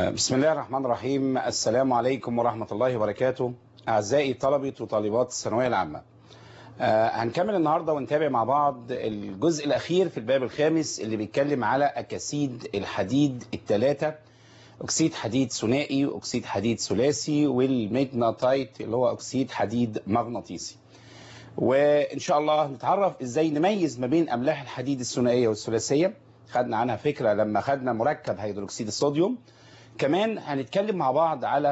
بسم الله الرحمن الرحيم السلام عليكم ورحمة الله وبركاته أعزائي طلبة وطالبات الثانوية العامة آه هنكمل النهاردة ونتابع مع بعض الجزء الأخير في الباب الخامس اللي بيتكلم على أكاسيد الحديد الثلاثة أكسيد حديد ثنائي وأكسيد حديد ثلاثي والميجناتايت اللي هو أكسيد حديد مغناطيسي وإن شاء الله نتعرف إزاي نميز ما بين أملاح الحديد الثنائية والثلاثية خدنا عنها فكرة لما خدنا مركب هيدروكسيد الصوديوم كمان هنتكلم مع بعض على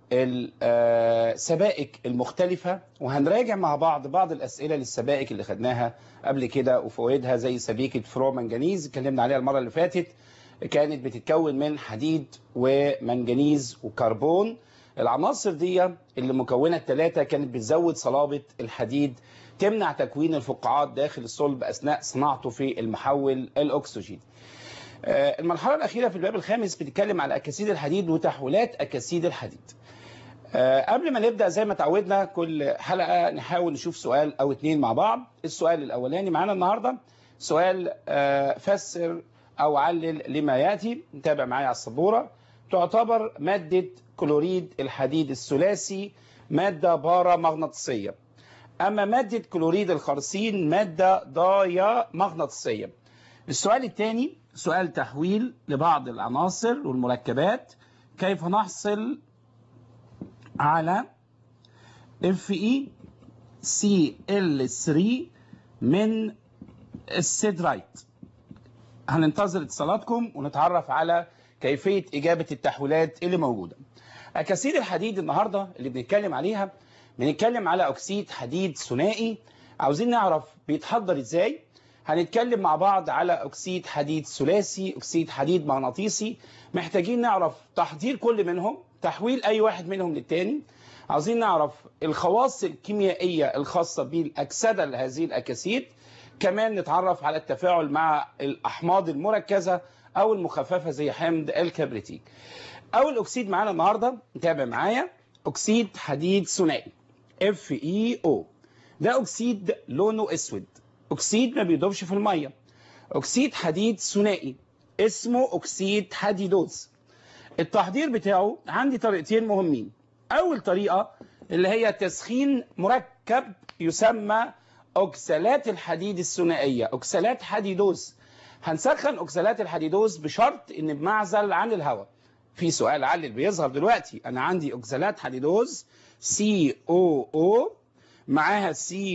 السبائك المختلفة وهنراجع مع بعض بعض الأسئلة للسبائك اللي خدناها قبل كده وفوائدها زي سبيكة فرو منجنيز اتكلمنا عليها المرة اللي فاتت كانت بتتكون من حديد ومنجنيز وكربون العناصر دي اللي مكونة الثلاثة كانت بتزود صلابة الحديد تمنع تكوين الفقاعات داخل الصلب أثناء صناعته في المحول الأكسجين المرحلة الأخيرة في الباب الخامس بتتكلم على أكاسيد الحديد وتحويلات أكاسيد الحديد قبل ما نبدأ زي ما تعودنا كل حلقة نحاول نشوف سؤال أو اتنين مع بعض السؤال الأولاني معانا النهاردة سؤال فسر أو علل لما يأتي نتابع معايا على السبورة تعتبر مادة كلوريد الحديد الثلاثي مادة بارامغناطيسية أما مادة كلوريد الخرسين مادة ضايا مغناطيسية السؤال الثاني سؤال تحويل لبعض العناصر والمركبات كيف نحصل على FeCl3 من السيدرايت هننتظر اتصالاتكم ونتعرف على كيفية إجابة التحويلات اللي موجودة أكاسيد الحديد النهاردة اللي بنتكلم عليها بنتكلم على أكسيد حديد ثنائي عاوزين نعرف بيتحضر إزاي هنتكلم مع بعض على أكسيد حديد ثلاثي أكسيد حديد مغناطيسي محتاجين نعرف تحضير كل منهم تحويل أي واحد منهم للتاني عاوزين نعرف الخواص الكيميائية الخاصة بالأكسدة لهذه الأكاسيد كمان نتعرف على التفاعل مع الأحماض المركزة أو المخففة زي حمض الكبريتيك أول أكسيد معانا النهاردة نتابع معايا أكسيد حديد ثنائي FeO ده أكسيد لونه أسود أكسيد ما بيدوبش في المية أكسيد حديد ثنائي اسمه أكسيد حديدوز التحضير بتاعه عندي طريقتين مهمين أول طريقة اللي هي تسخين مركب يسمى أكسلات الحديد الثنائية أكسلات حديدوز هنسخن أكسلات الحديدوز بشرط إن بمعزل عن الهواء في سؤال علل بيظهر دلوقتي أنا عندي أكسلات حديدوز COO معاها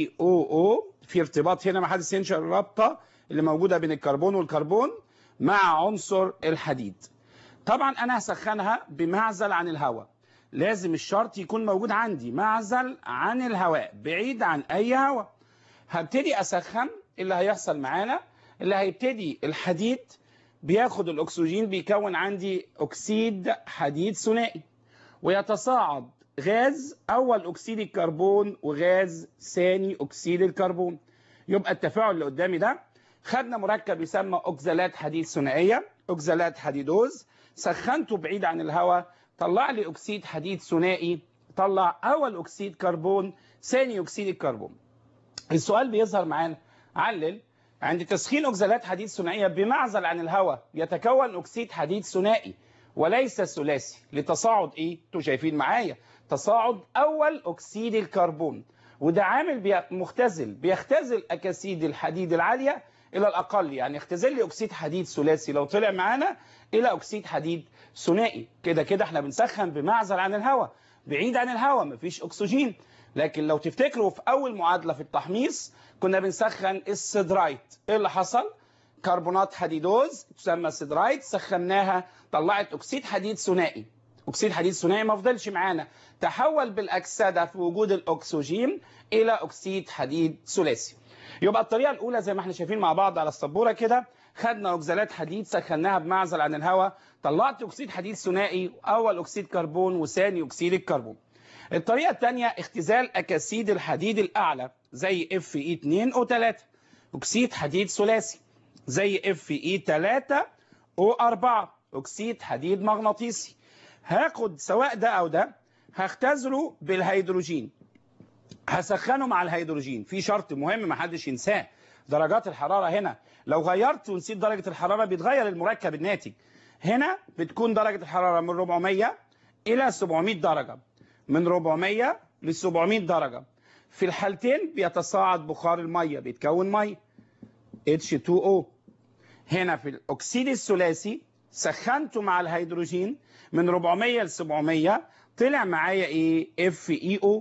COO في ارتباط هنا ما حدش ينشر الرابطه اللي موجوده بين الكربون والكربون مع عنصر الحديد طبعا انا هسخنها بمعزل عن الهواء لازم الشرط يكون موجود عندي معزل عن الهواء بعيد عن اي هواء هبتدي اسخن اللي هيحصل معانا اللي هيبتدي الحديد بياخد الاكسجين بيكون عندي اكسيد حديد ثنائي ويتصاعد غاز اول اكسيد الكربون وغاز ثاني اكسيد الكربون يبقى التفاعل اللي قدامي ده خدنا مركب يسمى اوكزالات حديد ثنائيه اوكزالات حديدوز سخنته بعيد عن الهواء طلع لي اكسيد حديد ثنائي طلع اول اكسيد كربون ثاني اكسيد الكربون السؤال بيظهر معانا علل عند تسخين اوكزالات حديد ثنائيه بمعزل عن الهواء يتكون اكسيد حديد ثنائي وليس ثلاثي لتصاعد ايه انتوا شايفين معايا تصاعد اول اكسيد الكربون وده عامل بي... مختزل بيختزل اكاسيد الحديد العاليه الى الاقل يعني يختزل لي اكسيد حديد ثلاثي لو طلع معانا الى اكسيد حديد ثنائي كده كده احنا بنسخن بمعزل عن الهواء بعيد عن الهواء مفيش اكسجين لكن لو تفتكروا في اول معادله في التحميص كنا بنسخن السيدرايت ايه اللي حصل كربونات حديدوز تسمى سيدرايت سخناها طلعت اكسيد حديد ثنائي اكسيد حديد ثنائي ما فضلش معانا تحول بالاكسده في وجود الاكسجين الى اكسيد حديد ثلاثي يبقى الطريقه الاولى زي ما احنا شايفين مع بعض على السبوره كده خدنا اوكزالات حديد سخناها بمعزل عن الهواء طلعت اكسيد حديد ثنائي اول اكسيد كربون وثاني اكسيد الكربون الطريقه الثانيه اختزال اكاسيد الحديد الاعلى زي اف اي 2 او 3 اكسيد حديد ثلاثي زي اف اي 3 او 4 اكسيد حديد مغناطيسي هاخد سواء ده او ده هختزله بالهيدروجين هسخنه مع الهيدروجين في شرط مهم ما حدش ينساه درجات الحرارة هنا لو غيرت ونسيت درجة الحرارة بيتغير المركب الناتج هنا بتكون درجة الحرارة من 400 إلى 700 درجة من 400 ل 700 درجة في الحالتين بيتصاعد بخار المية بيتكون مية H2O هنا في الأكسيد الثلاثي سخنته مع الهيدروجين من 400 ل 700 طلع معايا ايه FeO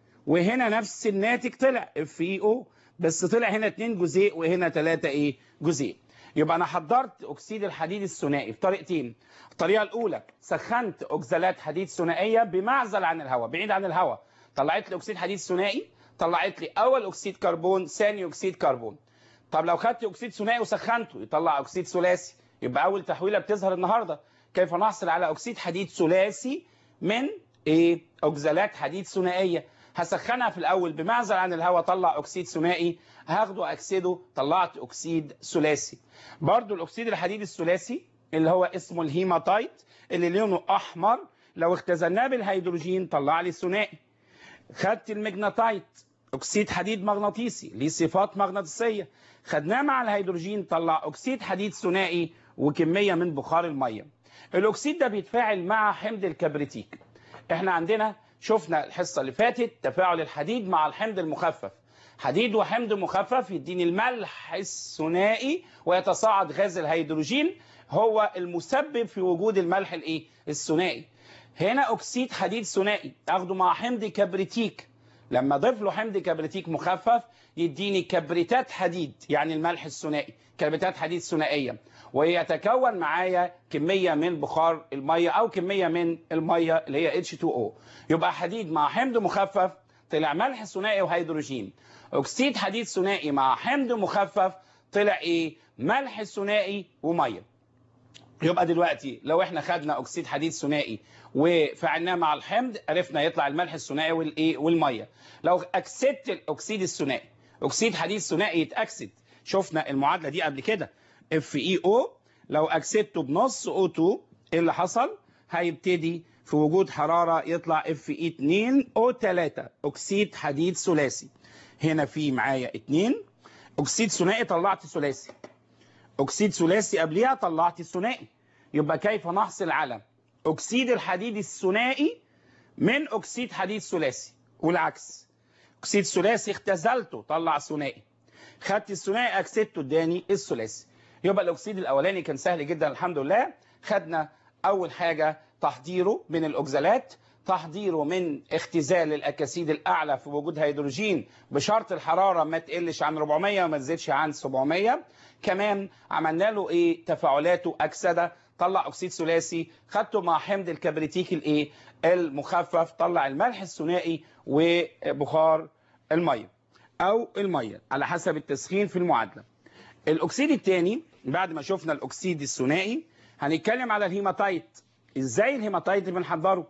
وهنا نفس الناتج طلع FeO بس طلع هنا اتنين جزيء وهنا ثلاثة ايه جزيء يبقى انا حضرت اكسيد الحديد الثنائي بطريقتين الطريقه الاولى سخنت اوكزالات حديد ثنائيه بمعزل عن الهواء بعيد عن الهواء طلعت لي اكسيد حديد ثنائي طلعت لي اول اكسيد كربون ثاني اكسيد كربون طب لو خدت اكسيد ثنائي وسخنته يطلع اكسيد ثلاثي يبقى اول تحويله بتظهر النهارده كيف نحصل على اكسيد حديد ثلاثي من ايه اوكزالات حديد ثنائيه هسخنها في الاول بمعزل عن الهواء طلع اكسيد ثنائي هاخده اكسده طلعت اكسيد ثلاثي برضو الاكسيد الحديد الثلاثي اللي هو اسمه الهيماتايت اللي لونه احمر لو اختزلناه بالهيدروجين طلع لي ثنائي خدت المجناطايت اكسيد حديد مغناطيسي ليه صفات مغناطيسيه خدناه مع الهيدروجين طلع اكسيد حديد ثنائي وكميه من بخار الميه الاكسيد ده بيتفاعل مع حمض الكبريتيك احنا عندنا شفنا الحصه اللي فاتت تفاعل الحديد مع الحمض المخفف حديد وحمض مخفف يديني الملح الثنائي ويتصاعد غاز الهيدروجين هو المسبب في وجود الملح الايه الثنائي هنا اكسيد حديد ثنائي اخده مع حمض كبريتيك لما اضيف له حمض كبريتيك مخفف يديني كبريتات حديد يعني الملح الثنائي كبريتات حديد ثنائيه ويتكون معايا كميه من بخار الميه او كميه من الميه اللي هي H2O يبقى حديد مع حمض مخفف طلع ملح ثنائي وهيدروجين اكسيد حديد ثنائي مع حمض مخفف طلع ايه ملح ثنائي وميه يبقى دلوقتي لو احنا خدنا اكسيد حديد ثنائي وفعلناه مع الحمض عرفنا يطلع الملح الثنائي والايه والميه لو اكسدت الاكسيد الثنائي اكسيد حديد ثنائي يتاكسد شفنا المعادله دي قبل كده اف اي او لو اكسدته بنص او 2 ايه اللي حصل هيبتدي في وجود حراره يطلع اف اي 2 او 3 اكسيد حديد ثلاثي هنا في معايا 2 اكسيد ثنائي طلعت ثلاثي اكسيد ثلاثي قبليها طلعت الثنائي يبقى كيف نحصل على اكسيد الحديد الثنائي من اكسيد حديد ثلاثي والعكس اكسيد ثلاثي اختزلته طلع ثنائي خدت الثنائي اكسدته اداني الثلاثي يبقى الاكسيد الاولاني كان سهل جدا الحمد لله خدنا اول حاجه تحضيره من الاوكزالات تحضيره من اختزال الاكاسيد الاعلى في وجود هيدروجين بشرط الحراره ما تقلش عن 400 وما تزيدش عن 700 كمان عملنا له ايه تفاعلاته اكسده طلع اكسيد ثلاثي خدته مع حمض الكبريتيك الايه المخفف طلع الملح الثنائي وبخار الميه او الميه على حسب التسخين في المعادله الاكسيد الثاني بعد ما شفنا الاكسيد الثنائي هنتكلم على الهيماتايت ازاي الهيماتايت بنحضره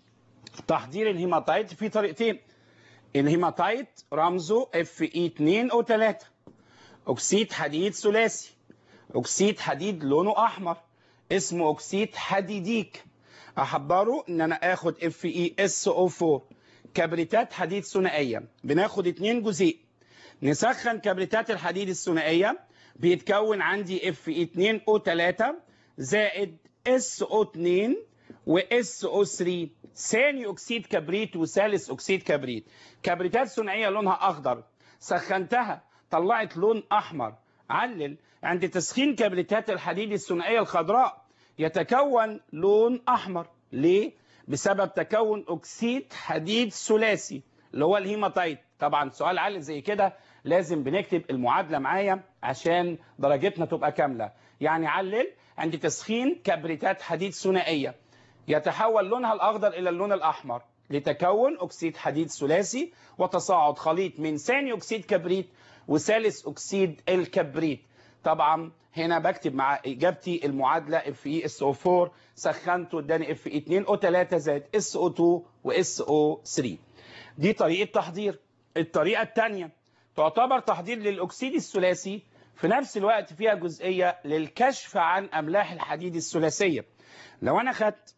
تحضير الهيماتايت في طريقتين الهيماتايت رمزه اف اي 2 او 3 اكسيد حديد ثلاثي اكسيد حديد لونه احمر اسمه اكسيد حديديك احضره ان انا اخد اف اي اس او 4 كبريتات حديد ثنائيه بناخد اتنين جزيء نسخن كبريتات الحديد الثنائيه بيتكون عندي اف اي 2 او 3 زائد اس او 2 واس او 3 ثاني اكسيد كبريت وثالث اكسيد كبريت كبريتات ثنائيه لونها اخضر سخنتها طلعت لون احمر علل عند تسخين كبريتات الحديد الثنائيه الخضراء يتكون لون احمر ليه بسبب تكون اكسيد حديد ثلاثي اللي هو الهيماتايت طبعا سؤال علل زي كده لازم بنكتب المعادله معايا عشان درجتنا تبقى كامله يعني علل عند تسخين كبريتات حديد ثنائيه يتحول لونها الاخضر الى اللون الاحمر لتكون اكسيد حديد ثلاثي وتصاعد خليط من ثاني اكسيد كبريت وثالث اكسيد الكبريت طبعا هنا بكتب مع اجابتي المعادله اف اي اس او 4 سخنته اداني اف اي 2 او 3 زائد اس او 2 واس او 3 دي طريقه تحضير الطريقه الثانيه تعتبر تحضير للاكسيد الثلاثي في نفس الوقت فيها جزئيه للكشف عن املاح الحديد الثلاثيه لو انا خدت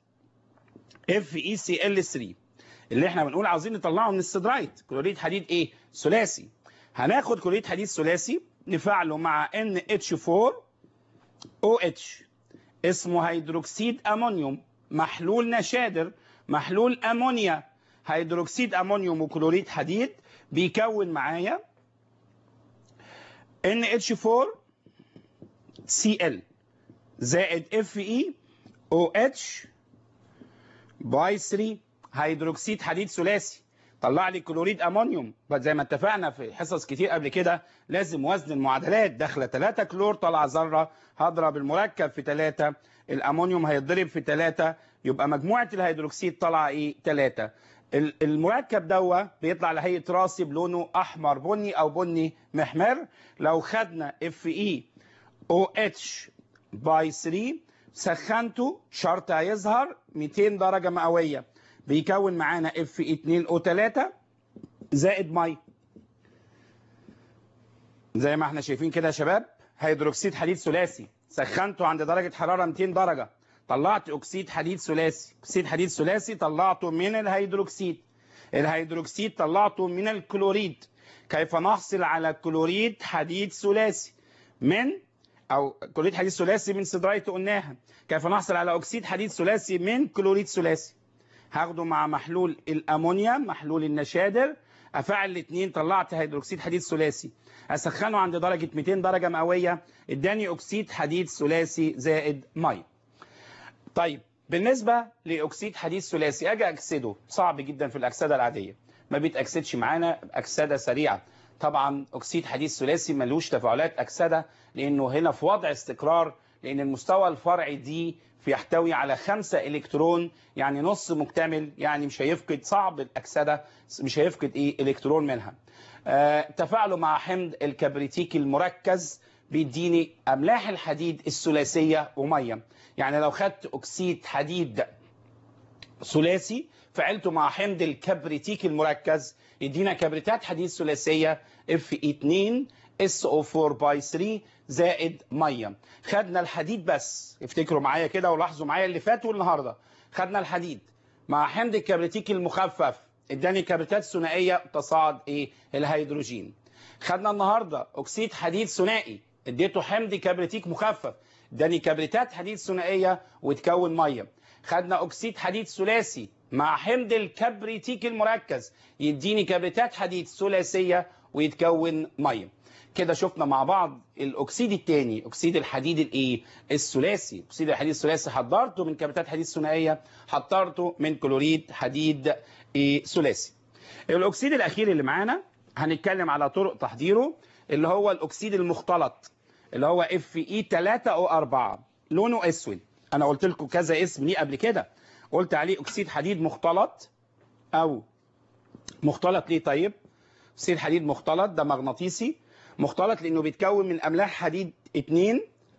اف اي سي ال 3 اللي احنا بنقول عاوزين نطلعه من السدرايت كلوريد حديد ايه ثلاثي هناخد كلوريد حديد ثلاثي نفعله مع ان اتش 4 او اتش اسمه هيدروكسيد امونيوم محلول نشادر محلول امونيا هيدروكسيد امونيوم وكلوريد حديد بيكون معايا NH4 Cl زائد FeOH باي 3 هيدروكسيد حديد ثلاثي طلع لي كلوريد امونيوم بس زي ما اتفقنا في حصص كتير قبل كده لازم وزن المعادلات داخله 3 كلور طلع ذره هضرب المركب في 3 الامونيوم هيتضرب في 3 يبقى مجموعه الهيدروكسيد طالعه ايه 3 المركب دوا بيطلع لهيئه راسب لونه احمر بني او بني محمر لو خدنا اف اي او اتش باي 3 سخنته شرط هيظهر 200 درجه مئويه بيكون معانا اف 2 او 3 زائد ميه زي ما احنا شايفين كده يا شباب هيدروكسيد حديد ثلاثي سخنته عند درجه حراره 200 درجه طلعت اكسيد حديد ثلاثي اكسيد حديد ثلاثي طلعته من الهيدروكسيد الهيدروكسيد طلعته من الكلوريد كيف نحصل على كلوريد حديد ثلاثي من او كلوريد حديد ثلاثي من سيدرايت قلناها كيف نحصل على اكسيد حديد ثلاثي من كلوريد ثلاثي هاخده مع محلول الامونيا محلول النشادر افعل الاثنين طلعت هيدروكسيد حديد ثلاثي اسخنه عند درجه 200 درجه مئويه اداني اكسيد حديد ثلاثي زائد ميه طيب بالنسبه لاكسيد حديد ثلاثي اجي اكسده صعب جدا في الاكسده العاديه ما بيتاكسدش معانا اكسده سريعه طبعا اكسيد حديد ثلاثي ملوش تفاعلات اكسده لانه هنا في وضع استقرار لان المستوى الفرعي دي بيحتوي على خمسة إلكترون يعني نص مكتمل يعني مش هيفقد صعب الأكسدة مش هيفقد إيه إلكترون منها آه تفاعله مع حمض الكبريتيك المركز بيديني أملاح الحديد الثلاثية ومية يعني لو خدت أكسيد حديد ثلاثي فعلته مع حمض الكبريتيك المركز يدينا كبريتات حديد ثلاثية Fe2 SO4 باي 3 زائد ميه خدنا الحديد بس افتكروا معايا كده ولاحظوا معايا اللي فات والنهارده خدنا الحديد مع حمض الكبريتيك المخفف اداني كبريتات ثنائيه تصاعد ايه الهيدروجين خدنا النهارده اكسيد حديد ثنائي اديته حمض كبريتيك مخفف اداني كبريتات حديد ثنائيه وتكون ميه خدنا اكسيد حديد ثلاثي مع حمض الكبريتيك المركز يديني كبريتات حديد ثلاثيه ويتكون ميه كده شفنا مع بعض الاكسيد الثاني اكسيد الحديد الايه الثلاثي اكسيد الحديد الثلاثي حضرته من كبريتات حديد ثنائيه حضرته من كلوريد حديد إيه ثلاثي الاكسيد الاخير اللي معانا هنتكلم على طرق تحضيره اللي هو الاكسيد المختلط اللي هو اف اي 3 او 4 لونه اسود انا قلت لكم كذا اسم ليه قبل كده قلت عليه اكسيد حديد مختلط او مختلط ليه طيب اكسيد حديد مختلط ده مغناطيسي مختلط لانه بيتكون من املاح حديد 2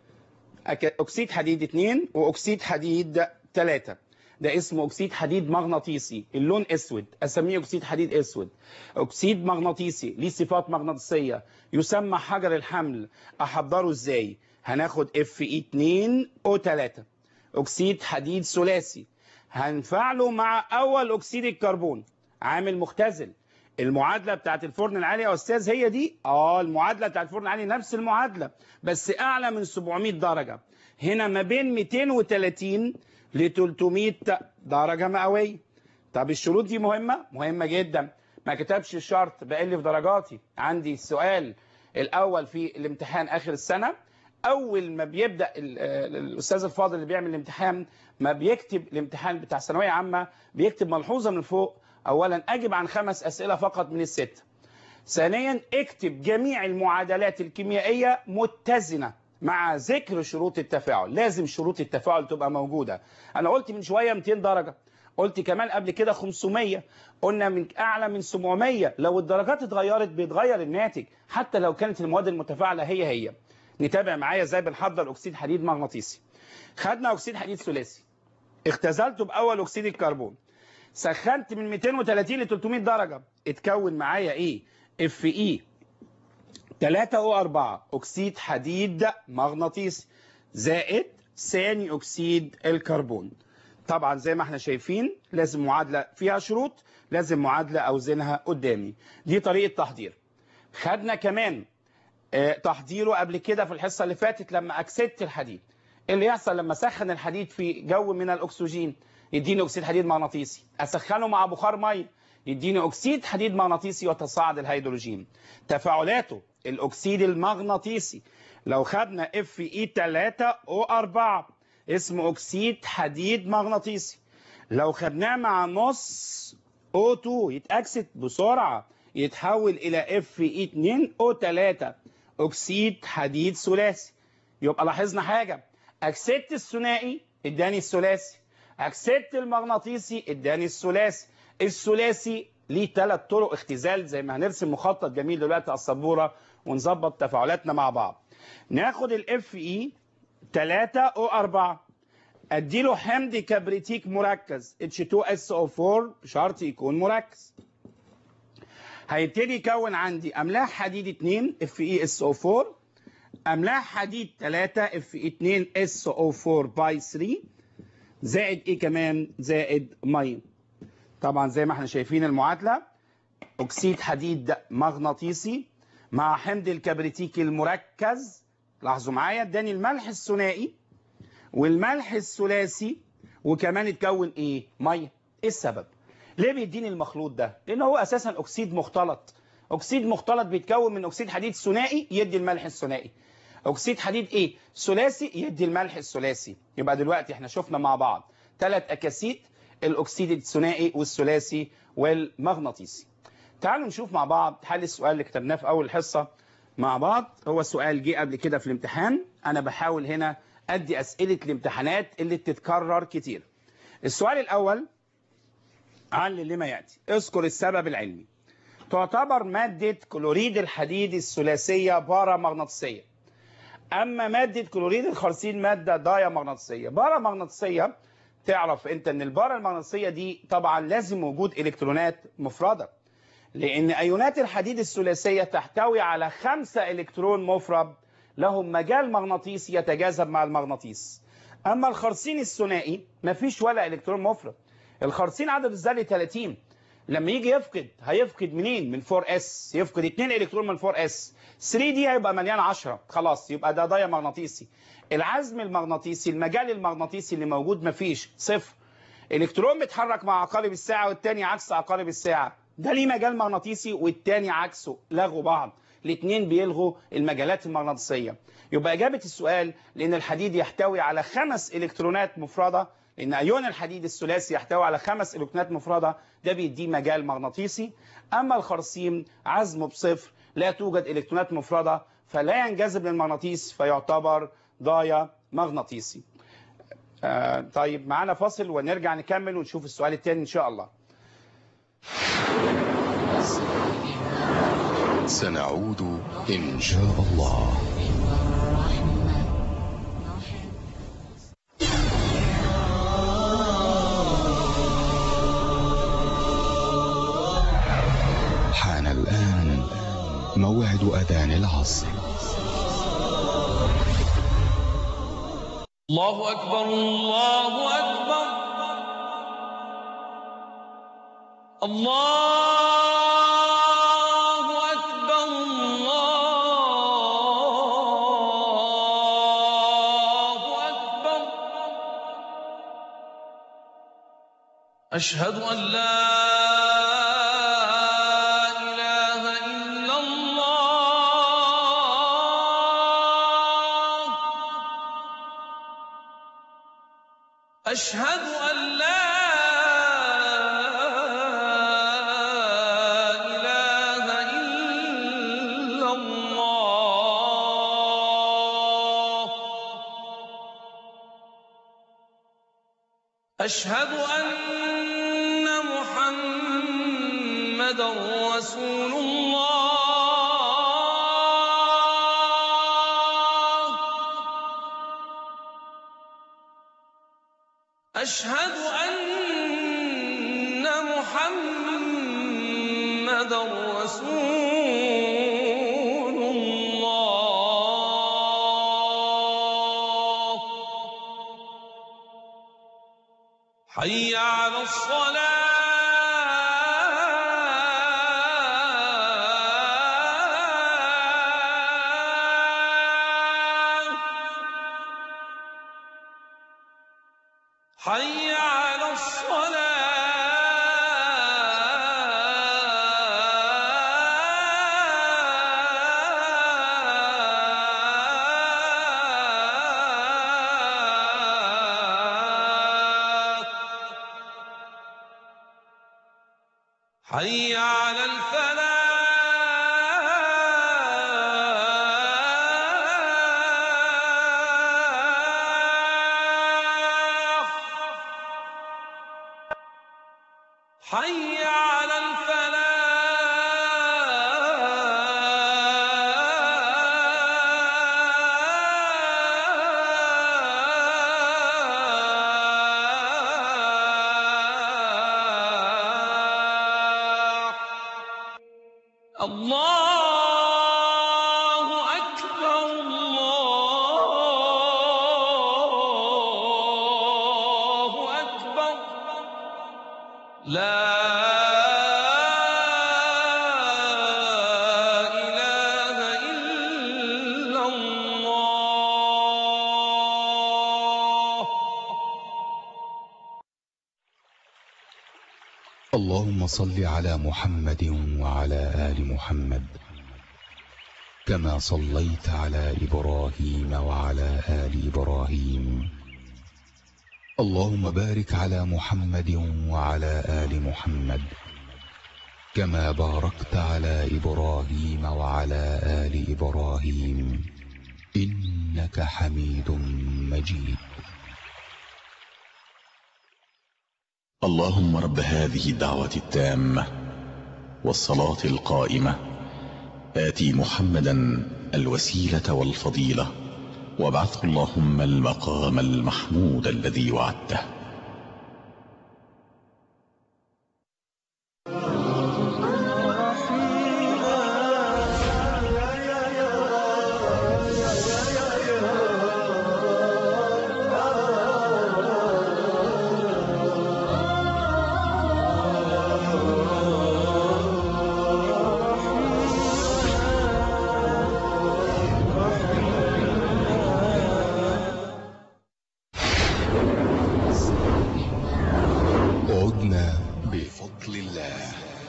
اكسيد حديد 2 واكسيد حديد 3 ده اسمه اكسيد حديد مغناطيسي اللون اسود اسميه اكسيد حديد اسود اكسيد مغناطيسي ليه صفات مغناطيسيه يسمى حجر الحمل احضره ازاي هناخد اف اي 2 او 3 اكسيد حديد ثلاثي هنفعله مع اول اكسيد الكربون عامل مختزل المعادله بتاعت الفرن العالي يا استاذ هي دي اه المعادله بتاعت الفرن العالي نفس المعادله بس اعلى من 700 درجه هنا ما بين 230 ل 300 درجه مئويه طب الشروط دي مهمه مهمه جدا ما كتبش الشرط بقل في درجاتي عندي السؤال الاول في الامتحان اخر السنه اول ما بيبدا الاستاذ الفاضل اللي بيعمل الامتحان ما بيكتب الامتحان بتاع ثانويه عامه بيكتب ملحوظه من فوق اولا اجب عن خمس اسئله فقط من الست ثانيا اكتب جميع المعادلات الكيميائيه متزنه مع ذكر شروط التفاعل لازم شروط التفاعل تبقى موجوده انا قلت من شويه 200 درجه قلت كمان قبل كده 500 قلنا من اعلى من 700 لو الدرجات اتغيرت بيتغير الناتج حتى لو كانت المواد المتفاعله هي هي نتابع معايا ازاي بنحضر اكسيد حديد مغناطيسي خدنا اكسيد حديد ثلاثي اختزلته باول اكسيد الكربون سخنت من 230 ل 300 درجه اتكون معايا ايه اف اي 3 او 4 اكسيد حديد مغناطيسي زائد ثاني اكسيد الكربون طبعا زي ما احنا شايفين لازم معادله فيها شروط لازم معادله اوزنها قدامي دي طريقه تحضير خدنا كمان اه تحضيره قبل كده في الحصه اللي فاتت لما اكسدت الحديد اللي يحصل لما اسخن الحديد في جو من الاكسجين يديني اكسيد حديد مغناطيسي اسخنه مع بخار ميه يديني اكسيد حديد مغناطيسي وتصاعد الهيدروجين تفاعلاته الاكسيد المغناطيسي لو خدنا اف اي 3 او 4 اسمه اكسيد حديد مغناطيسي لو خدناه مع نص O2 يتأكسد بسرعة يتحول إلى Fe2O3 أكسيد حديد ثلاثي يبقى لاحظنا حاجة أكسدت الثنائي اداني الثلاثي أكسدت المغناطيسي اداني الثلاثي الثلاثي ليه ثلاث طرق اختزال زي ما هنرسم مخطط جميل دلوقتي على السبورة ونظبط تفاعلاتنا مع بعض ناخد الاف اي 3 او 4 اديله حمض كبريتيك مركز H2SO4 بشرط يكون مركز هيبتدي يكون عندي املاح حديد 2 FeSO4 املاح حديد 3 Fe2SO4 باي 3 زائد ايه كمان زائد ميه طبعا زي ما احنا شايفين المعادله اكسيد حديد مغناطيسي مع حمض الكبريتيك المركز لاحظوا معايا اداني الملح الثنائي والملح الثلاثي وكمان اتكون ايه ميه ايه السبب ليه بيديني المخلوط ده لان هو اساسا اكسيد مختلط اكسيد مختلط بيتكون من اكسيد حديد ثنائي يدي الملح الثنائي اكسيد حديد ايه ثلاثي يدي الملح الثلاثي يبقى دلوقتي احنا شفنا مع بعض ثلاث اكاسيد الاكسيد الثنائي والثلاثي والمغناطيسي تعالوا نشوف مع بعض حل السؤال اللي كتبناه في اول حصه مع بعض هو سؤال جه قبل كده في الامتحان انا بحاول هنا ادي اسئله الامتحانات اللي بتتكرر كتير السؤال الاول علل لما ياتي اذكر السبب العلمي تعتبر ماده كلوريد الحديد الثلاثيه بارامغناطيسيه اما ماده كلوريد الخرسين ماده دايامغناطيسيه بارامغناطيسيه تعرف انت ان البارا المغناطيسيه دي طبعا لازم وجود الكترونات مفرده لان ايونات الحديد الثلاثيه تحتوي على خمسة الكترون مفرد لهم مجال مغناطيسي يتجاذب مع المغناطيس اما الخرسين الثنائي مفيش ولا الكترون مفرد الخرسين عدد الذري 30 لما يجي يفقد هيفقد منين من 4 اس يفقد 2 الكترون من 4 اس 3 دي هيبقى مليان 10 خلاص يبقى ده ضايع مغناطيسي العزم المغناطيسي المجال المغناطيسي اللي موجود مفيش صفر الكترون بيتحرك مع عقارب الساعه والتاني عكس عقارب الساعه ده ليه مجال مغناطيسي والتاني عكسه لغوا بعض الاثنين بيلغوا المجالات المغناطيسيه يبقى اجابه السؤال لان الحديد يحتوي على خمس الكترونات مفرده لان ايون الحديد الثلاثي يحتوي على خمس الكترونات مفرده ده بيديه مجال مغناطيسي اما الخرسيم عزمه بصفر لا توجد الكترونات مفرده فلا ينجذب للمغناطيس فيعتبر ضايع مغناطيسي آه طيب معانا فاصل ونرجع نكمل ونشوف السؤال الثاني ان شاء الله سنعود إن شاء الله حان الآن موعد أذان العصر الله أكبر الله أكبر الله أكبر الله أكبر أشهد أن لا إله إلا الله أشهد أن لا إله إلا الله أشهد أن محمدا رسول الله أشهد أن محمدا رسول الله حي على الصلاة حي على الصلاة حي على الفلاح حي على الفلاح الله أكبر الله أكبر لا إله إلا الله اللهم صل على محمد وعلى آل محمد كما صليت على إبراهيم وعلى آل إبراهيم اللهم بارك على محمد وعلى آل محمد كما باركت على إبراهيم وعلى آل إبراهيم إنك حميد مجيد اللهم رب هذه الدعوة التامة والصلاة القائمة آتي محمدا الوسيلة والفضيلة وابعثه اللهم المقام المحمود الذي وعدته عدنا بفضل الله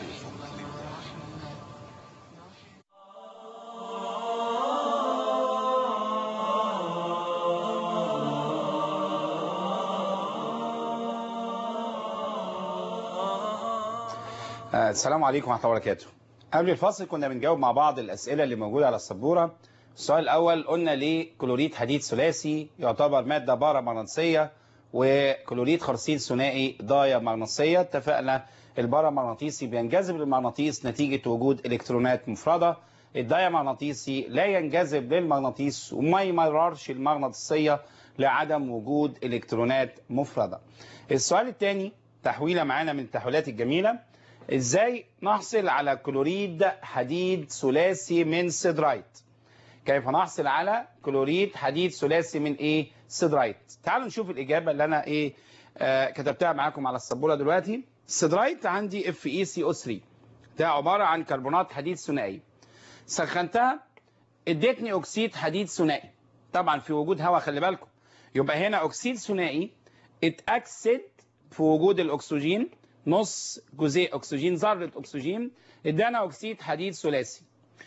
آه، السلام عليكم ورحمة الله وبركاته قبل الفصل كنا بنجاوب مع بعض الأسئلة اللي موجودة على السبورة السؤال الأول قلنا ليه كلوريد حديد ثلاثي يعتبر مادة بارامغناطيسية وكلوريد خرسيل ثنائي ضاية مغناطيسية اتفقنا البارامغناطيسي بينجذب للمغناطيس نتيجة وجود إلكترونات مفردة الدايمغناطيسي لا ينجذب للمغناطيس وما يمررش المغناطيسية لعدم وجود إلكترونات مفردة السؤال الثاني تحويلة معانا من التحويلات الجميلة ازاي نحصل على كلوريد حديد ثلاثي من سيدرايت كيف نحصل على كلوريد حديد ثلاثي من ايه سيدرايت تعالوا نشوف الاجابه اللي انا ايه آه كتبتها معاكم على السبوره دلوقتي السيدرايت عندي اف اي سي او 3 ده عباره عن كربونات حديد ثنائي سخنتها ادتني اكسيد حديد ثنائي طبعا في وجود هواء خلي بالكم يبقى هنا اكسيد ثنائي اتاكسد في وجود الاكسجين نص جزيء اكسجين ذره اكسجين ادانا اكسيد حديد ثلاثي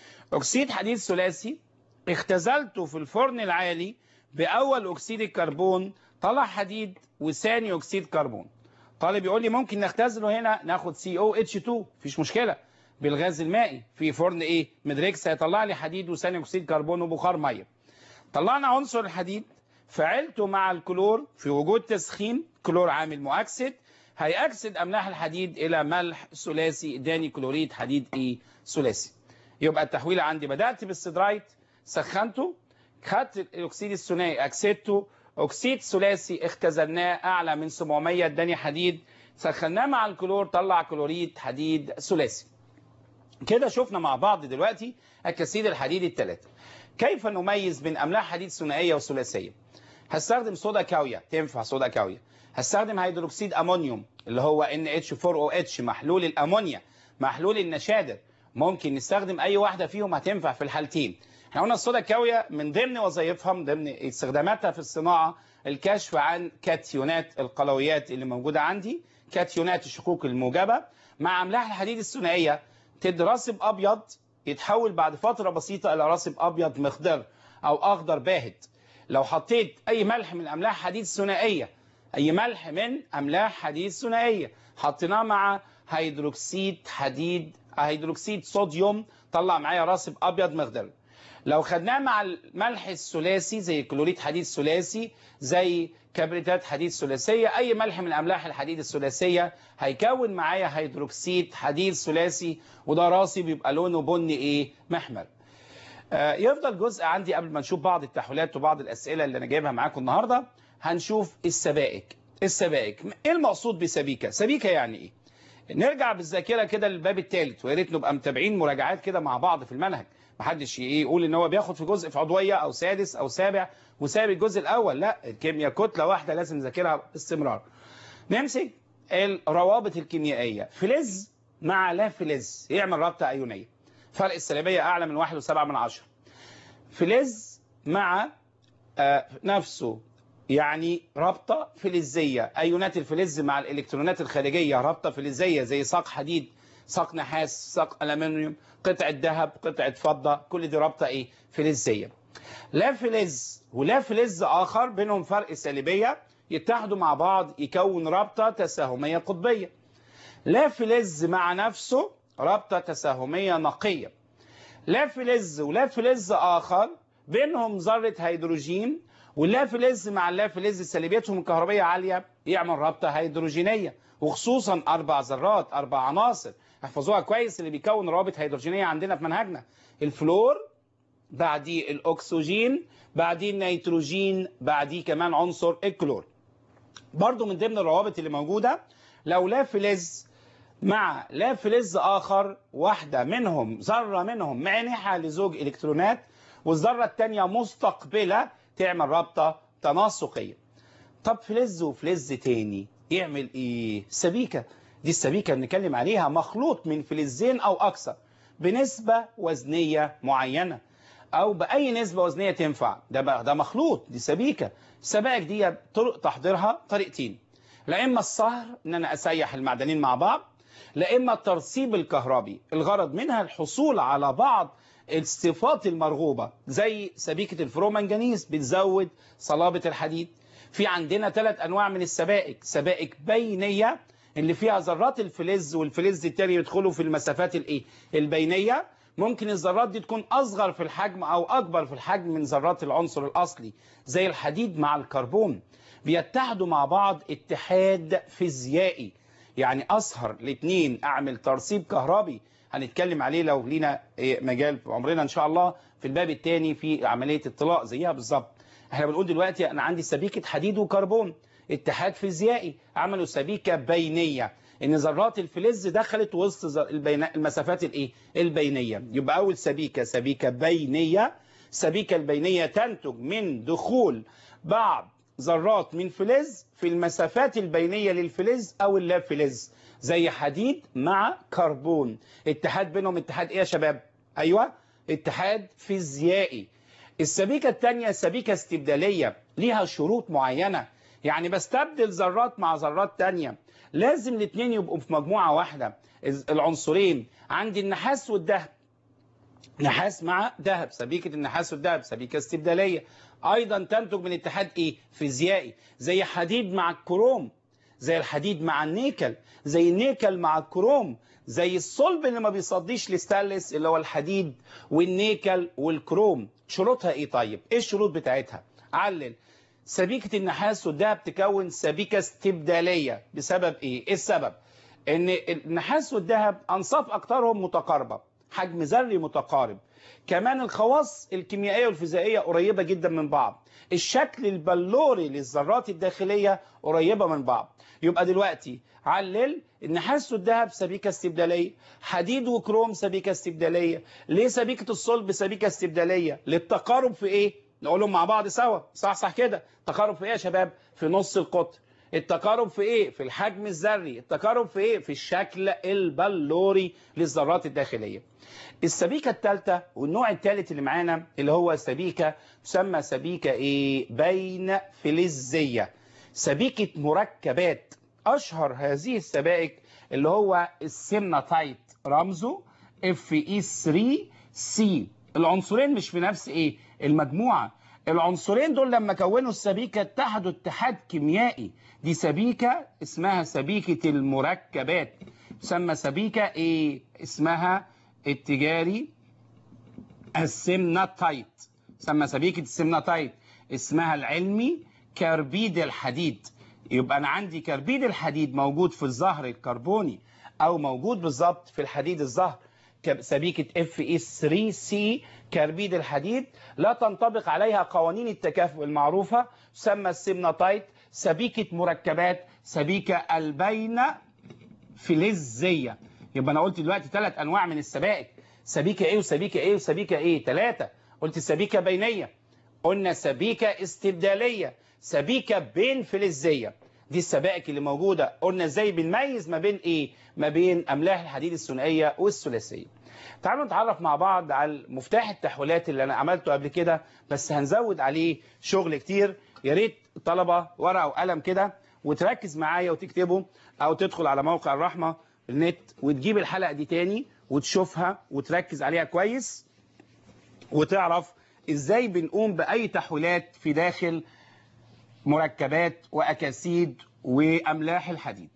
اكسيد حديد ثلاثي اختزلته في الفرن العالي باول اكسيد الكربون طلع حديد وثاني اكسيد كربون طالب يقول لي ممكن نختزله هنا ناخد سي او اتش 2 مفيش مشكله بالغاز المائي في فرن ايه مدريكس هيطلع لي حديد وثاني اكسيد كربون وبخار ميه طلعنا عنصر الحديد فعلته مع الكلور في وجود تسخين كلور عامل مؤكسد هيأكسد أملاح الحديد إلى ملح ثلاثي اداني كلوريد حديد إيه ثلاثي يبقى التحويل عندي بدأت بالسيدرايت سخنته خدت الأكسيد الثنائي أكسدته أكسيد ثلاثي اختزلناه أعلى من 700 اداني حديد سخناه مع الكلور طلع كلوريد حديد ثلاثي كده شفنا مع بعض دلوقتي أكاسيد الحديد الثلاثة كيف نميز بين أملاح حديد ثنائية وثلاثية هستخدم صودا كاوية تنفع صودا كاوية هستخدم هيدروكسيد امونيوم اللي هو NH4OH محلول الامونيا محلول النشادر ممكن نستخدم اي واحده فيهم هتنفع في الحالتين احنا قلنا الصودا الكاويه من ضمن وظائفها من ضمن استخداماتها في الصناعه الكشف عن كاتيونات القلويات اللي موجوده عندي كاتيونات الشقوق الموجبه مع املاح الحديد الثنائيه تدي راسب ابيض يتحول بعد فتره بسيطه الى راسب ابيض مخضر او اخضر باهت لو حطيت اي ملح من املاح حديد ثنائيه اي ملح من املاح حديد ثنائيه حطيناه مع هيدروكسيد حديد هيدروكسيد صوديوم طلع معايا راسب ابيض مخضر لو خدناه مع الملح الثلاثي زي كلوريد حديد ثلاثي زي كبريتات حديد ثلاثيه اي ملح من املاح الحديد الثلاثيه هيكون معايا هيدروكسيد حديد ثلاثي وده راسي بيبقى لونه بني ايه محمر آه، يفضل جزء عندي قبل ما نشوف بعض التحويلات وبعض الاسئله اللي انا جايبها معاكم النهارده هنشوف السبائك السبائك ايه المقصود بسبيكه سبيكه يعني ايه نرجع بالذاكره كده للباب الثالث ويا ريت نبقى متابعين مراجعات كده مع بعض في المنهج محدش ايه يقول ان هو بياخد في جزء في عضويه او سادس او سابع وساب الجزء الاول لا الكيمياء كتله واحده لازم نذاكرها باستمرار نمسك الروابط الكيميائيه فلز مع لا فلز يعمل رابطه ايونيه فرق السلبيه اعلى من 1.7 من عشرة فلز مع آه، نفسه يعني رابطه فلزيه ايونات الفلز مع الالكترونات الخارجيه رابطه فلزيه زي ساق حديد ساق نحاس ساق الومنيوم قطعه ذهب قطعه فضه كل دي رابطه ايه فلزيه لا فلز ولا فلز اخر بينهم فرق سالبيه يتحدوا مع بعض يكون رابطه تساهميه قطبيه لا فلز مع نفسه رابطه تساهميه نقيه لا فلز ولا فلز اخر بينهم ذره هيدروجين واللا فلز مع اللا فلز سلبيتهم الكهربيه عاليه يعمل رابطه هيدروجينيه وخصوصا اربع ذرات اربع عناصر احفظوها كويس اللي بيكون روابط هيدروجينيه عندنا في منهجنا الفلور بعديه الاكسجين بعديه النيتروجين بعديه كمان عنصر الكلور برضو من ضمن الروابط اللي موجوده لو لا فلز مع لا فلز اخر واحده منهم ذره منهم مانحه لزوج الكترونات والذره الثانيه مستقبله تعمل رابطه تناسقيه طب فلز وفلز تاني يعمل ايه سبيكه دي السبيكه اللي بنتكلم عليها مخلوط من فلزين او اكثر بنسبه وزنيه معينه او باي نسبه وزنيه تنفع ده بقى ده مخلوط دي سبيكه السبائك دي طرق تحضيرها طريقتين لا اما الصهر ان انا اسيح المعدنين مع بعض لا اما الترسيب الكهربي الغرض منها الحصول على بعض الصفات المرغوبه زي سبيكه الفرومنجانيز بتزود صلابه الحديد في عندنا ثلاث انواع من السبائك سبائك بينيه اللي فيها ذرات الفلز والفلز التاني يدخلوا في المسافات الايه البينيه ممكن الذرات دي تكون اصغر في الحجم او اكبر في الحجم من ذرات العنصر الاصلي زي الحديد مع الكربون بيتحدوا مع بعض اتحاد فيزيائي يعني اسهر الاثنين اعمل ترسيب كهربي هنتكلم عليه لو لينا إيه مجال في عمرنا ان شاء الله في الباب الثاني في عمليه الطلاق زيها بالظبط احنا بنقول دلوقتي انا عندي سبيكه حديد وكربون اتحاد فيزيائي عملوا سبيكه بينيه ان ذرات الفلز دخلت وسط ز- البين... المسافات الايه البينيه يبقى اول سبيكه سبيكه بينيه السبيكه البينيه تنتج من دخول بعض ذرات من فلز في المسافات البينيه للفلز او اللا فلز زي حديد مع كربون اتحاد بينهم اتحاد ايه يا شباب ايوه اتحاد فيزيائي السبيكه الثانيه سبيكه استبداليه ليها شروط معينه يعني بستبدل ذرات مع ذرات تانية لازم الاثنين يبقوا في مجموعة واحدة العنصرين عندي النحاس والذهب نحاس مع ذهب سبيكة النحاس والذهب سبيكة استبدالية أيضا تنتج من اتحاد إيه؟ فيزيائي زي حديد مع الكروم زي الحديد مع النيكل زي النيكل مع الكروم زي الصلب اللي ما بيصديش الاستانلس اللي هو الحديد والنيكل والكروم شروطها ايه طيب ايه الشروط بتاعتها علل سبيكة النحاس والذهب تكون سبيكة استبدالية بسبب ايه ايه السبب ان النحاس والذهب انصاف اكترهم متقاربة حجم ذري متقارب كمان الخواص الكيميائية والفيزيائية قريبة جدا من بعض الشكل البلوري للذرات الداخلية قريبة من بعض يبقى دلوقتي علل النحاس والذهب سبيكة استبدالية حديد وكروم سبيكة استبدالية ليه سبيكة الصلب سبيكة استبدالية للتقارب في ايه نقولهم مع بعض سوا صح صح كده تقارب في ايه يا شباب في نص القطر التقارب في ايه في الحجم الذري التقارب في ايه في الشكل البلوري للذرات الداخليه السبيكه الثالثه والنوع الثالث اللي معانا اللي هو سبيكه تسمى سبيكه ايه بين فلزيه سبيكه مركبات اشهر هذه السبائك اللي هو السيمناتايت رمزه اف اي 3 سي العنصرين مش في نفس ايه المجموعه العنصرين دول لما كونوا السبيكه اتحدوا اتحاد كيميائي دي سبيكه اسمها سبيكه المركبات تسمى سبيكه ايه اسمها التجاري السمناتايت تسمى سبيكه السمناتايت اسمها العلمي كربيد الحديد يبقى انا عندي كربيد الحديد موجود في الزهر الكربوني او موجود بالظبط في الحديد الزهر سبيكه اف اي 3 سي كربيد الحديد لا تنطبق عليها قوانين التكافؤ المعروفه تسمى السمناتايت سبيكه مركبات سبيكه البين فلزيه يبقى انا قلت دلوقتي ثلاث انواع من السبائك سبيكه ايه وسبيكه ايه وسبيكه ايه ثلاثه قلت سبيكه بينيه قلنا سبيكه استبداليه سبيكه بين فلزيه دي السبائك اللي موجوده قلنا ازاي بنميز ما بين ايه ما بين املاح الحديد الثنائيه والثلاثيه تعالوا نتعرف مع بعض على مفتاح التحويلات اللي انا عملته قبل كده بس هنزود عليه شغل كتير يا ريت طلبه ورقه وقلم كده وتركز معايا وتكتبه او تدخل على موقع الرحمه النت وتجيب الحلقه دي تاني وتشوفها وتركز عليها كويس وتعرف ازاي بنقوم باي تحويلات في داخل مركبات واكاسيد واملاح الحديد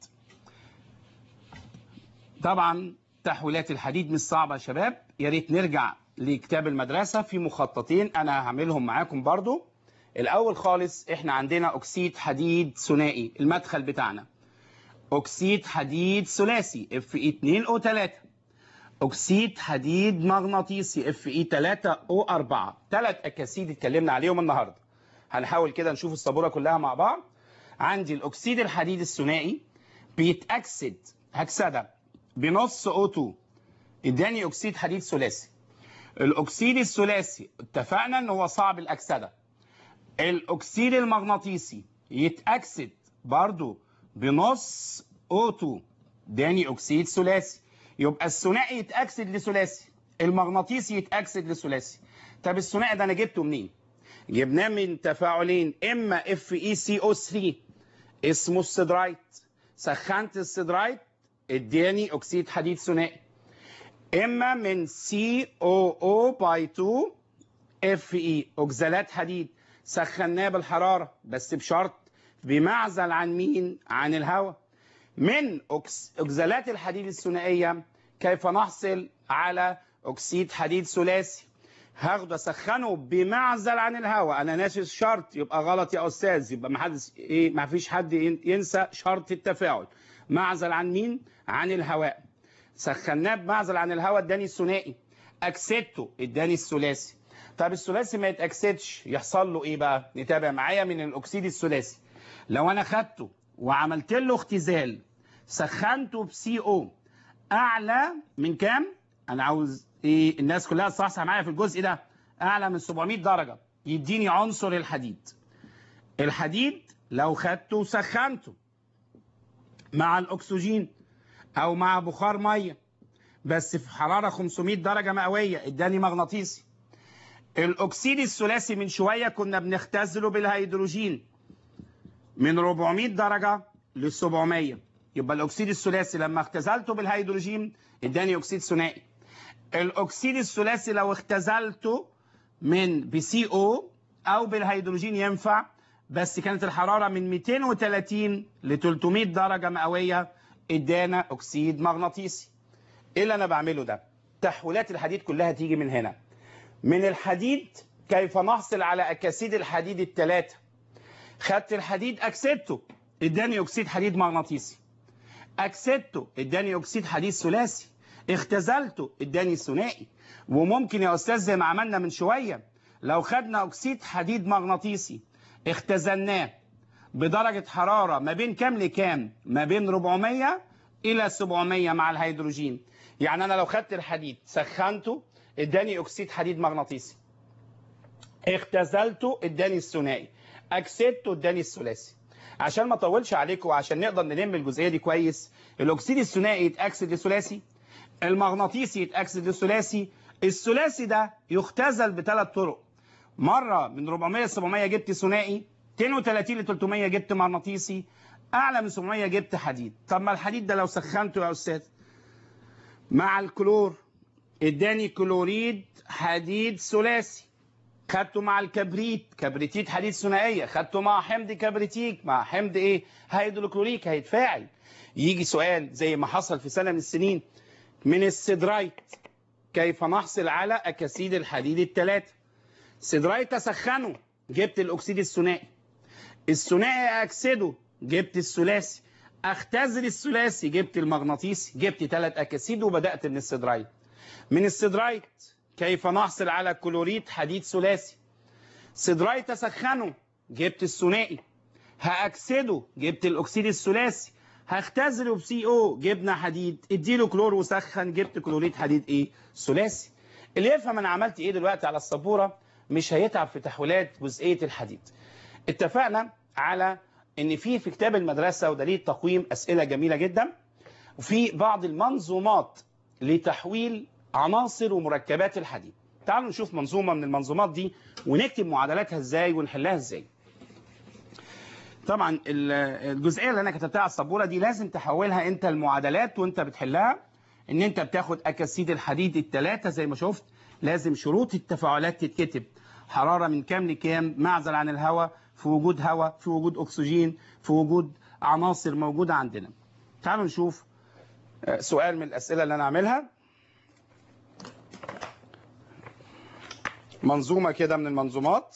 طبعا تحويلات الحديد مش صعبه يا شباب يا ريت نرجع لكتاب المدرسه في مخططين انا هعملهم معاكم برضو الاول خالص احنا عندنا اكسيد حديد ثنائي المدخل بتاعنا اكسيد حديد ثلاثي اف اي 2 او 3 اكسيد حديد مغناطيسي اف اي 3 او 4 ثلاث اكاسيد اتكلمنا عليهم النهارده هنحاول كده نشوف السبوره كلها مع بعض عندي الاكسيد الحديد الثنائي بيتاكسد هكسده بنص O2 اداني اكسيد حديد ثلاثي الاكسيد الثلاثي اتفقنا ان هو صعب الاكسده الاكسيد المغناطيسي يتاكسد برضو بنص O2 اداني اكسيد ثلاثي يبقى الثنائي يتاكسد لثلاثي المغناطيسي يتاكسد لثلاثي طب الثنائي ده انا جبته منين جبناه من تفاعلين اما اف اي سي او 3 اسمه السيدرايت سخنت السيدرايت اداني اكسيد حديد ثنائي اما من سي او او باي 2 اف اي اوكزالات حديد سخناه بالحراره بس بشرط بمعزل عن مين عن الهواء من أكس... اوكزالات الحديد الثنائيه كيف نحصل على اكسيد حديد ثلاثي هاخده اسخنه بمعزل عن الهواء انا ناسي شرط يبقى غلط يا استاذ يبقى ما حدش ايه ما فيش حد ينسى شرط التفاعل معزل عن مين عن الهواء سخناه بمعزل عن الهواء اداني الثنائي اكسدته اداني الثلاثي طب الثلاثي ما يتاكسدش يحصل له ايه بقى نتابع معايا من الاكسيد الثلاثي لو انا خدته وعملت له اختزال سخنته بسي او اعلى من كام انا عاوز ايه الناس كلها تصحصح معايا في الجزء ده اعلى من 700 درجه يديني عنصر الحديد الحديد لو خدته وسخنته مع الاكسجين او مع بخار ميه بس في حراره 500 درجه مئويه اداني مغناطيسي الاكسيد الثلاثي من شويه كنا بنختزله بالهيدروجين من 400 درجه ل 700 يبقى الاكسيد الثلاثي لما اختزلته بالهيدروجين اداني اكسيد ثنائي الاكسيد الثلاثي لو اختزلته من بسي او او بالهيدروجين ينفع بس كانت الحراره من 230 ل 300 درجه مئويه ادانا اكسيد مغناطيسي ايه اللي انا بعمله ده تحويلات الحديد كلها تيجي من هنا من الحديد كيف نحصل على اكاسيد الحديد الثلاثه خدت الحديد اكسدته اداني اكسيد حديد مغناطيسي اكسدته اداني اكسيد حديد ثلاثي اختزلته اداني ثنائي وممكن يا استاذ زي ما عملنا من شويه لو خدنا اكسيد حديد مغناطيسي اختزلناه بدرجه حراره ما بين كام لكام ما بين 400 الى 700 مع الهيدروجين يعني انا لو خدت الحديد سخنته اداني اكسيد حديد مغناطيسي اختزلته اداني الثنائي اكسدته اداني الثلاثي عشان ما اطولش عليكم وعشان نقدر نلم الجزئيه دي كويس الاكسيد الثنائي يتاكسد لثلاثي المغناطيسي يتاكسد لثلاثي الثلاثي ده يختزل بثلاث طرق مره من 400 ل 700 جبت ثنائي 32 ل 300 جبت مغناطيسي اعلى من 700 جبت حديد طب ما الحديد ده لو سخنته يا استاذ مع الكلور اداني كلوريد حديد ثلاثي خدته مع الكبريت كبريتيت حديد ثنائيه خدته مع حمض كبريتيك مع حمض ايه هيدروكلوريك هيتفاعل يجي سؤال زي ما حصل في سنه من السنين من السيدرايت كيف نحصل على اكاسيد الحديد الثلاثه سيدرايت اسخنه جبت الاكسيد الثنائي الثنائي اكسده جبت الثلاثي اختزل الثلاثي جبت المغناطيسي جبت ثلاث اكاسيد وبدات من السيدرايت من السيدرايت كيف نحصل على كلوريد حديد ثلاثي سيدرايت اسخنه جبت الثنائي هاكسده جبت الاكسيد الثلاثي هختزله بسي او جبنا حديد اديله كلور وسخن جبت كلوريد حديد ايه ثلاثي اللي يفهم انا عملت ايه دلوقتي على السبوره مش هيتعب في تحويلات جزئيه الحديد اتفقنا على ان في في كتاب المدرسه ودليل تقويم اسئله جميله جدا وفي بعض المنظومات لتحويل عناصر ومركبات الحديد تعالوا نشوف منظومه من المنظومات دي ونكتب معادلاتها ازاي ونحلها ازاي طبعا ال- الجزئيه اللي انا كتبتها على السبوره دي لازم تحولها انت المعادلات وانت بتحلها ان انت بتاخد اكاسيد الحديد الثلاثه زي ما شفت لازم شروط التفاعلات تتكتب حراره من كام لكام معزل عن الهواء في وجود هواء في وجود اكسجين في وجود عناصر موجوده عندنا تعالوا نشوف آه، سؤال من الاسئله اللي انا عاملها منظومه كده من المنظومات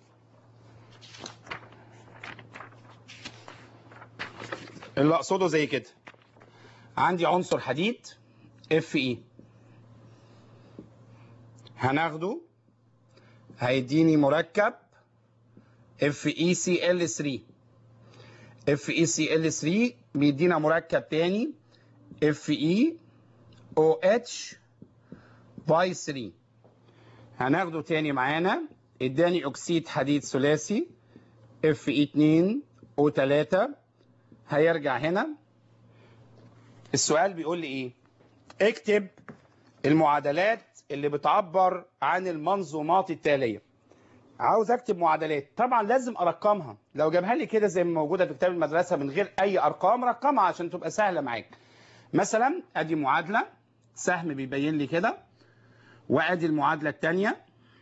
اللي اقصده زي كده عندي عنصر حديد اف اي هناخده هيديني مركب اف اي سي ال 3 اف اي سي ال 3 بيدينا مركب تاني اف اي او اتش باي 3 هناخده تاني معانا اداني اكسيد حديد ثلاثي اف اي 2 او 3 هيرجع هنا السؤال بيقول لي ايه اكتب المعادلات اللي بتعبر عن المنظومات التاليه عاوز اكتب معادلات طبعا لازم ارقمها لو جابها لي كده زي ما موجوده في كتاب المدرسه من غير اي ارقام رقمها عشان تبقى سهله معاك مثلا ادي معادله سهم بيبين لي كده وادي المعادله الثانيه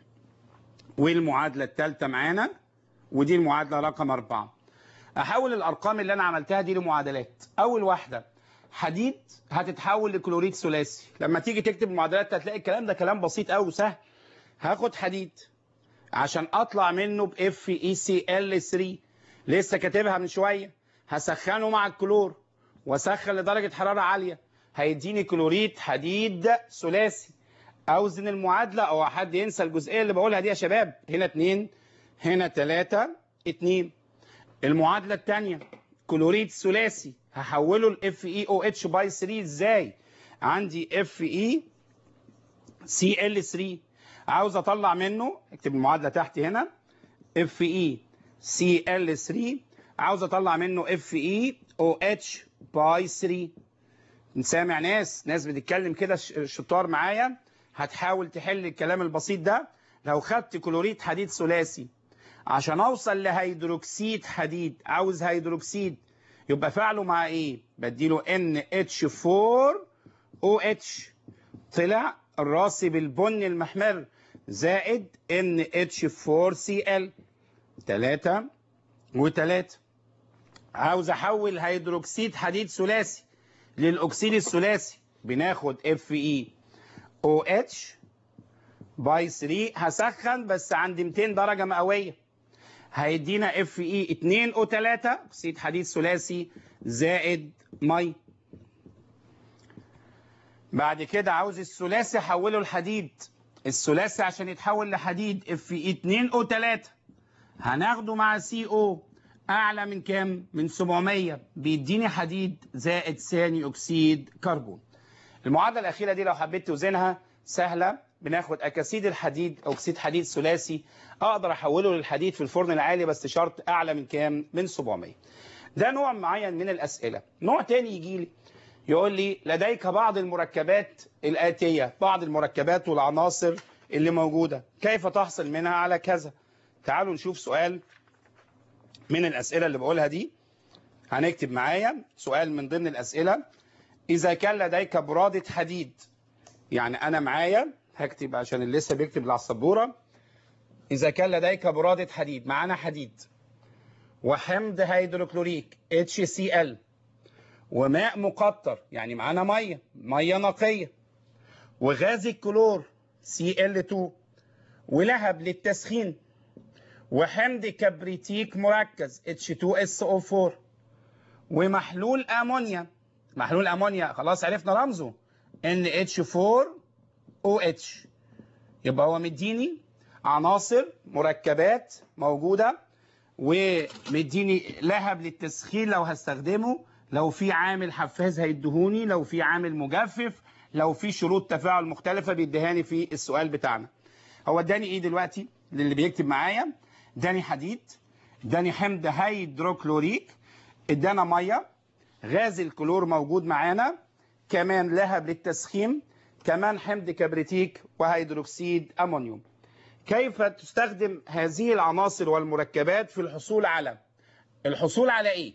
والمعادله الثالثه معانا ودي المعادله رقم أربعة احول الارقام اللي انا عملتها دي لمعادلات اول واحده حديد هتتحول لكلوريد ثلاثي لما تيجي تكتب معادلات هتلاقي الكلام ده كلام بسيط قوي وسهل هاخد حديد عشان اطلع منه باف اي سي ال 3 لسه كاتبها من شويه هسخنه مع الكلور واسخن لدرجه حراره عاليه هيديني كلوريد حديد ثلاثي اوزن المعادله او حد ينسى الجزئيه اللي بقولها دي يا شباب هنا 2 هنا 3 2 المعادله الثانيه كلوريد ثلاثي هحوله لاف اي او اتش باي 3 ازاي عندي اف اي سي ال 3 عاوز اطلع منه اكتب المعادله تحت هنا اف اي سي ال 3 عاوز اطلع منه اف اي او اتش باي 3 سامع ناس ناس بتتكلم كده ش- شطار معايا هتحاول تحل الكلام البسيط ده لو خدت كلوريد حديد ثلاثي عشان اوصل لهيدروكسيد حديد عاوز هيدروكسيد يبقى فعله مع ايه بديله ان اتش 4 او اتش طلع الراسي بالبن المحمر زائد ان اتش 4 سي ال 3 و3 عاوز احول هيدروكسيد حديد ثلاثي للاكسيد الثلاثي بناخد اف اي او اتش باي 3 هسخن بس عند 200 درجه مئويه هيدينا اف اي 2 او 3 اكسيد حديد ثلاثي زائد مي بعد كده عاوز الثلاثي احوله لحديد الثلاثي عشان يتحول لحديد اف اي 2 او 3 هناخده مع سي او اعلى من كام من 700 بيديني حديد زائد ثاني اكسيد كربون المعادله الاخيره دي لو حبيت توزنها سهله بناخد اكاسيد الحديد اكسيد حديد ثلاثي اقدر احوله للحديد في الفرن العالي بس شرط اعلى من كام من 700 ده نوع معين من الاسئله نوع تاني يجي لي يقول لي لديك بعض المركبات الاتيه بعض المركبات والعناصر اللي موجوده كيف تحصل منها على كذا تعالوا نشوف سؤال من الاسئله اللي بقولها دي هنكتب معايا سؤال من ضمن الاسئله اذا كان لديك براده حديد يعني انا معايا هكتب عشان اللي لسه بيكتب على السبوره اذا كان لديك براده حديد معانا حديد وحمض هيدروكلوريك HCl وماء مقطر يعني معانا ميه ميه نقيه وغاز الكلور Cl2 ولهب للتسخين وحمض كبريتيك مركز H2SO4 ومحلول امونيا محلول امونيا خلاص عرفنا رمزه NH4OH يبقى هو مديني عناصر مركبات موجوده ومديني لهب للتسخين لو هستخدمه لو في عامل حفاز هيدهوني لو في عامل مجفف لو في شروط تفاعل مختلفة بيديهاني في السؤال بتاعنا هو اداني ايه دلوقتي للي بيكتب معايا اداني حديد اداني حمض هيدروكلوريك ادانا ميه غاز الكلور موجود معانا كمان لهب للتسخين كمان حمض كبريتيك وهيدروكسيد امونيوم كيف تستخدم هذه العناصر والمركبات في الحصول على الحصول على ايه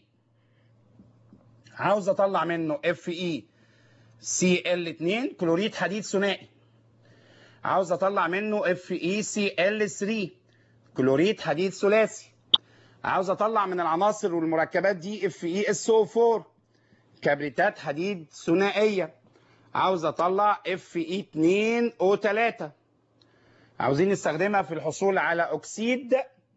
عاوز اطلع منه اف اي سي ال 2 كلوريد حديد ثنائي عاوز اطلع منه اف اي سي ال 3 كلوريد حديد ثلاثي عاوز اطلع من العناصر والمركبات دي اف اي اس او 4 كبريتات حديد ثنائيه عاوز اطلع اف اي 2 او 3 عاوزين نستخدمها في الحصول على اكسيد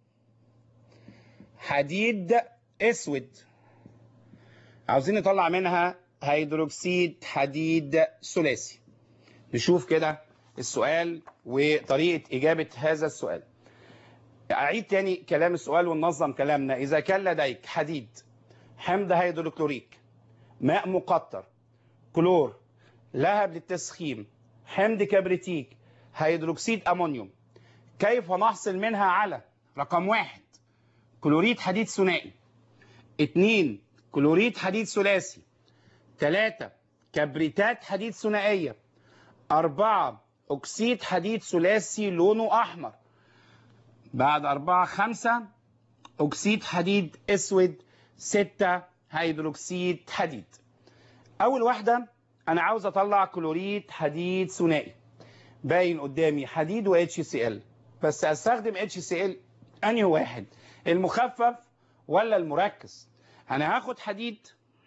حديد اسود عاوزين نطلع منها هيدروكسيد حديد ثلاثي نشوف كده السؤال وطريقة إجابة هذا السؤال أعيد تاني كلام السؤال وننظم كلامنا إذا كان لديك حديد حمض هيدروكلوريك ماء مقطر كلور لهب للتسخين حمض كبريتيك هيدروكسيد أمونيوم كيف نحصل منها على رقم واحد كلوريد حديد ثنائي اتنين كلوريد حديد ثلاثي ثلاثة كبريتات حديد ثنائية أربعة أكسيد حديد ثلاثي لونه أحمر بعد أربعة خمسة أكسيد حديد أسود ستة هيدروكسيد حديد أول واحدة أنا عاوز أطلع كلوريد حديد ثنائي باين قدامي حديد و HCl بس أستخدم HCl أنهي واحد المخفف ولا المركز أنا هاخد حديد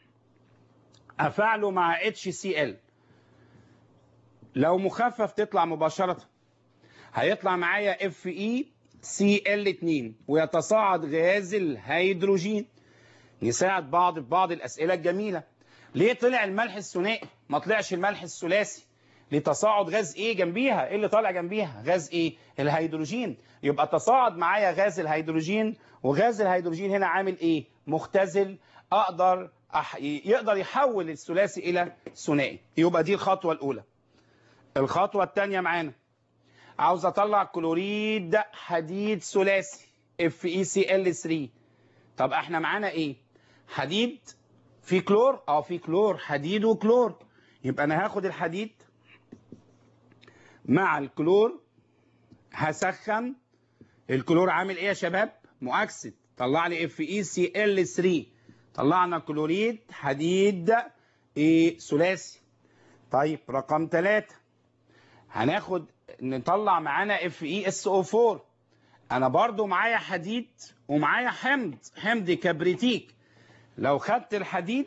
أفعله مع HCl لو مخفف تطلع مباشرة هيطلع معايا FeCl2 ويتصاعد غاز الهيدروجين نساعد بعض في بعض الأسئلة الجميلة ليه طلع الملح الثنائي ما طلعش الملح الثلاثي لتصاعد غاز ايه جنبيها ايه اللي طالع جنبيها غاز ايه الهيدروجين يبقى تصاعد معايا غاز الهيدروجين وغاز الهيدروجين هنا عامل ايه مختزل اقدر أح... يقدر يحول الثلاثي الى ثنائي يبقى دي الخطوه الاولى الخطوه الثانيه معانا عاوز اطلع كلوريد حديد ثلاثي اف اي سي ال 3 طب احنا معانا ايه حديد في كلور اه في كلور حديد وكلور يبقى انا هاخد الحديد مع الكلور هسخن الكلور عامل ايه يا شباب مؤكسد طلع لي اف اي سي ال 3 طلعنا كلوريد حديد ايه ثلاثي طيب رقم ثلاثة هناخد نطلع معانا اف اي اس او 4 انا برضو معايا حديد ومعايا حمض حمض كبريتيك لو خدت الحديد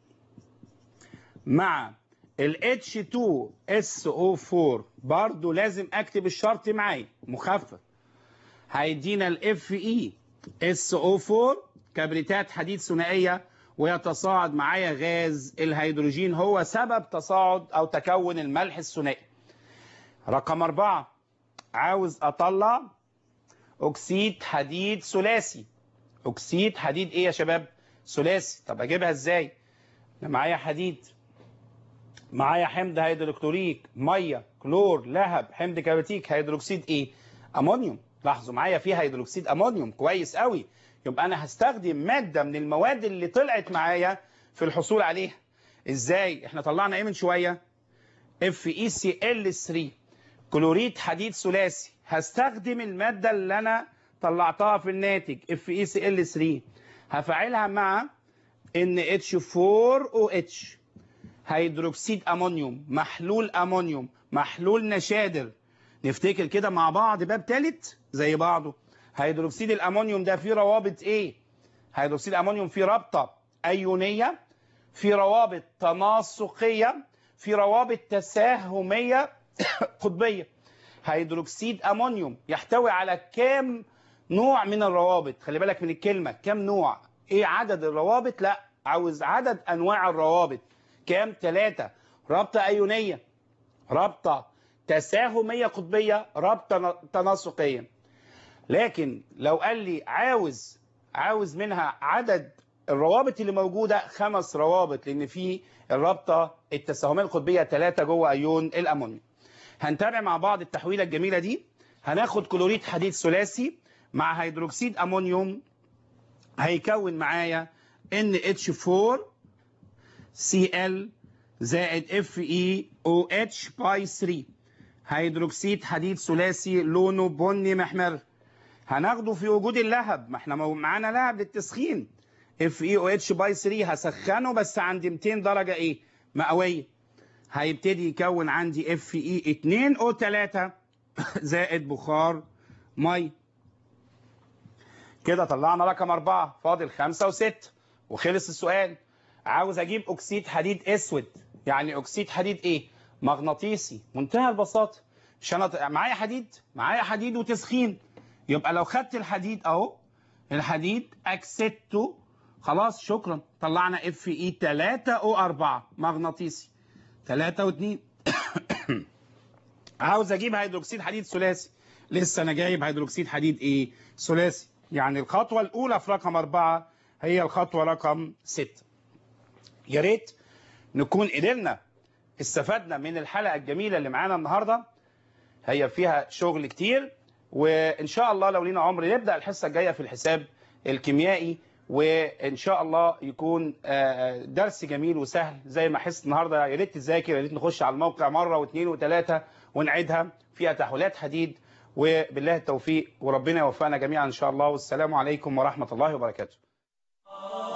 مع ال H2SO4 برضو لازم اكتب الشرط معايا مخفف هيدينا ال FeSO4 كبريتات حديد ثنائيه ويتصاعد معايا غاز الهيدروجين هو سبب تصاعد او تكون الملح الثنائي رقم أربعة عاوز أطلع أكسيد حديد ثلاثي أكسيد حديد إيه يا شباب؟ ثلاثي طب أجيبها إزاي؟ أنا معايا حديد معايا حمض هيدروكلوريك ميه كلور لهب حمض كبريتيك هيدروكسيد ايه امونيوم لاحظوا معايا فيها هيدروكسيد امونيوم كويس قوي يبقى انا هستخدم ماده من المواد اللي طلعت معايا في الحصول عليها ازاي احنا طلعنا ايه من شويه اف اي سي ال 3 كلوريد حديد ثلاثي هستخدم الماده اللي انا طلعتها في الناتج اف اي سي ال 3 هفعلها مع ان اتش 4 او اتش هيدروكسيد امونيوم محلول امونيوم محلول نشادر نفتكر كده مع بعض باب ثالث زي بعضه هيدروكسيد الامونيوم ده فيه روابط ايه هيدروكسيد الامونيوم فيه رابطه ايونيه في روابط تناسقيه في روابط تساهميه قطبيه هيدروكسيد امونيوم يحتوي على كام نوع من الروابط خلي بالك من الكلمه كام نوع ايه عدد الروابط لا عاوز عدد انواع الروابط كام ثلاثة رابطه ايونيه رابطه تساهميه قطبيه رابطه تناسقيه لكن لو قال لي عاوز عاوز منها عدد الروابط اللي موجوده خمس روابط لان في الرابطه التساهميه القطبيه ثلاثه جوه ايون الامونيوم هنتابع مع بعض التحويله الجميله دي هناخد كلوريد حديد ثلاثي مع هيدروكسيد امونيوم هيكون معايا NH4 Cl زائد FeOH باي 3 هيدروكسيد حديد ثلاثي لونه بني محمر هناخده في وجود اللهب ما احنا معانا لهب للتسخين FeOH باي 3 هسخنه بس عند 200 درجة ايه مئوية هيبتدي يكون عندي Fe2O3 زائد بخار مي كده طلعنا رقم أربعة فاضل خمسة وستة وخلص السؤال عاوز أجيب أكسيد حديد أسود يعني أكسيد حديد إيه؟ مغناطيسي منتهى البساطة مش أنا معايا حديد معايا حديد وتسخين يبقى لو خدت الحديد أهو الحديد أكسدته خلاص شكرا طلعنا اف اي 3 او 4 مغناطيسي 3 و2 عاوز اجيب هيدروكسيد حديد ثلاثي لسه انا جايب هيدروكسيد حديد ايه ثلاثي يعني الخطوه الاولى في رقم أربعة هي الخطوه رقم 6 يا ريت نكون قدرنا استفدنا من الحلقه الجميله اللي معانا النهارده هي فيها شغل كتير وان شاء الله لو لينا عمر نبدا الحصه الجايه في الحساب الكيميائي وان شاء الله يكون درس جميل وسهل زي ما حس النهارده يا ريت تذاكر يا ريت نخش على الموقع مره واثنين وثلاثه ونعيدها فيها تحويلات حديد وبالله التوفيق وربنا يوفقنا جميعا ان شاء الله والسلام عليكم ورحمه الله وبركاته